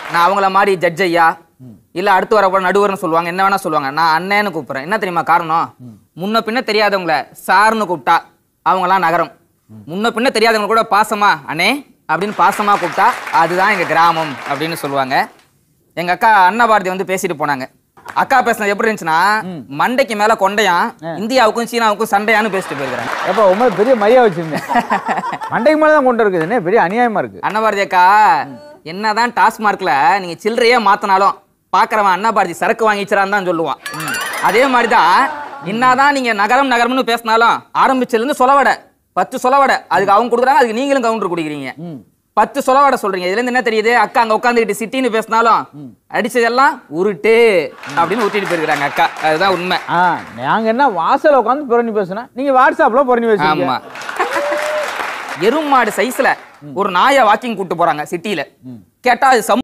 நான் அவங்கள மாதிரி ஜட்ஜ் ஐயா இல்ல அடுத்து வர நடுவர்னு சொல்லுவாங்க என்ன வேணா சொல்லுவாங்க நான் அண்ணன்னு கூப்பிடுறேன் என்ன தெரியுமா காரணம் முன்ன பின்ன தெரியாதவங்கள சார்னு கூப்பிட்டா அவங்களாம் நகரம் முன்ன பின்ன தெரியாதவங்க கூட பாசமா அண்ணே அப்படின்னு பாசமா கூப்பிட்டா அதுதான் எங்க கிராமம் அப்படின்னு சொல்லுவாங்க எங்க அக்கா அண்ணா பாரதி வந்து பேசிட்டு போனாங்க அக்கா பேசுனது எப்படி இருந்துச்சுன்னா மண்டைக்கு மேல கொண்டையான் இந்தியாவுக்கும் சீனாவுக்கும் சண்டையான்னு பேசிட்டு போயிருக்காங்க எப்ப உண்மை பெரிய மரியாதை வச்சிருந்தேன் மண்டைக்கு மேல தான் கொண்டு இருக்குது என்ன பெரிய அநியாயமா இருக்கு அண்ணா பாரதி அக்கா என்னதான் டாஸ்மார்க்ல நீங்க சில்லறையே மாத்தினாலும் பாக்குறவன் அண்ணா பாரதி சரக்கு வாங்கிச்சான்னு தான் சொல்லுவான் அதே மாதிரிதான் என்னதான் நீங்க நகரம் நகரம்னு பேசினாலும் ஆரம்பிச்சதுல இருந்து சொலவடை பத்து சொலவடை அதுக்கு அவங்க கொடுக்குறாங்க அதுக்கு நீங்களும் கவுண்டர் குடிக்கிறீங்க பத்து சொலவடை சொல்றீங்க இதுல இருந்து என்ன தெரியுது அக்கா அங்க உட்காந்துக்கிட்டு சிட்டின்னு பேசினாலும் அடிச்சதெல்லாம் உருட்டு அப்படின்னு ஊட்டிட்டு போயிருக்காங்க அக்கா அதுதான் உண்மை ஆ நாங்க என்ன வாசல்ல உட்காந்து புரணி பேசுனேன் நீங்க வாட்ஸ்அப்ல புரணி பேசுறீங்க ஆமா எருமாடு சைஸ்ல ஒரு நாயை வாக்கிங் கூட்டு போறாங்க சிட்டில கேட்டா அது சமூக